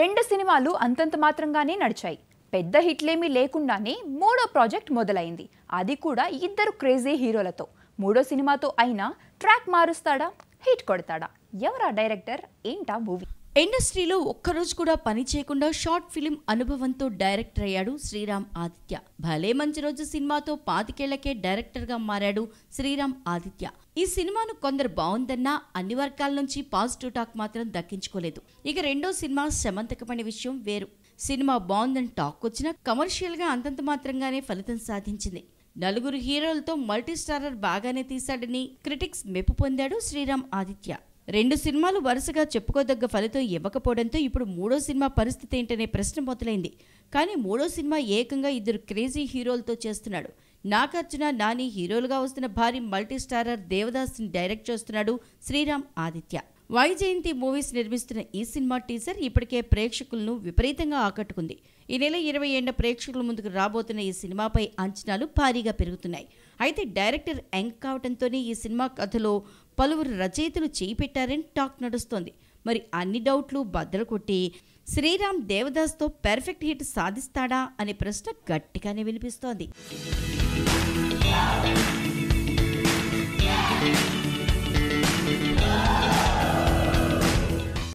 రెండు సినిమాలు అంతంత మాత్రంగానే నడిచాయి పెద్ద హిట్లేమీ లేకుండానే మూడో ప్రాజెక్ట్ మొదలైంది అది కూడా ఇద్దరు క్రేజీ హీరోలతో మూడో సినిమాతో అయినా ట్రాక్ మారుస్తాడా హిట్ కొడతాడా ఎవరా డైరెక్టర్ ఏంటా మూవీ ఇండస్ట్రీలో ఒక్కరోజు కూడా పని చేయకుండా షార్ట్ ఫిలిం అనుభవంతో డైరెక్టర్ అయ్యాడు శ్రీరామ్ ఆదిత్య భలే మంచి రోజు సినిమాతో పాతికేళ్లకే డైరెక్టర్ గా మారాడు శ్రీరామ్ ఆదిత్య ఈ సినిమాను కొందరు బాగుందన్నా అన్ని వర్గాల నుంచి పాజిటివ్ టాక్ మాత్రం దక్కించుకోలేదు ఇక రెండో సినిమా శమంతకమనే విషయం వేరు సినిమా బాగుందని టాక్ వచ్చినా కమర్షియల్ గా అంతంత మాత్రంగానే ఫలితం సాధించింది నలుగురు హీరోలతో మల్టీ స్టారర్ బాగానే తీశాడని క్రిటిక్స్ మెప్పు పొందాడు శ్రీరామ్ ఆదిత్య రెండు సినిమాలు వరుసగా చెప్పుకోదగ్గ ఫలితం ఇవ్వకపోవడంతో ఇప్పుడు మూడో సినిమా పరిస్థితి ఏంటనే ప్రశ్న మొదలైంది కానీ మూడో సినిమా ఏకంగా ఇద్దరు క్రేజీ హీరోలతో చేస్తున్నాడు నాగార్జున నాని హీరోలుగా వస్తున్న భారీ మల్టీ స్టారర్ దేవదాస్ని డైరెక్ట్ చేస్తున్నాడు శ్రీరామ్ ఆదిత్య వైజయంతి మూవీస్ నిర్మిస్తున్న ఈ సినిమా టీజర్ ఇప్పటికే ప్రేక్షకులను విపరీతంగా ఆకట్టుకుంది ఈ నెల ఇరవై ఏళ్ల ప్రేక్షకుల ముందుకు రాబోతున్న ఈ సినిమాపై అంచనాలు భారీగా పెరుగుతున్నాయి అయితే డైరెక్టర్ యంగ్ కావడంతోనే ఈ సినిమా కథలో పలువురు రచయితలు చేయి పెట్టారని టాక్ నడుస్తోంది మరి అన్ని డౌట్లు బద్దలు కొట్టి శ్రీరామ్ దేవదాస్తో పెర్ఫెక్ట్ హిట్ సాధిస్తాడా అనే ప్రశ్న గట్టిగానే వినిపిస్తోంది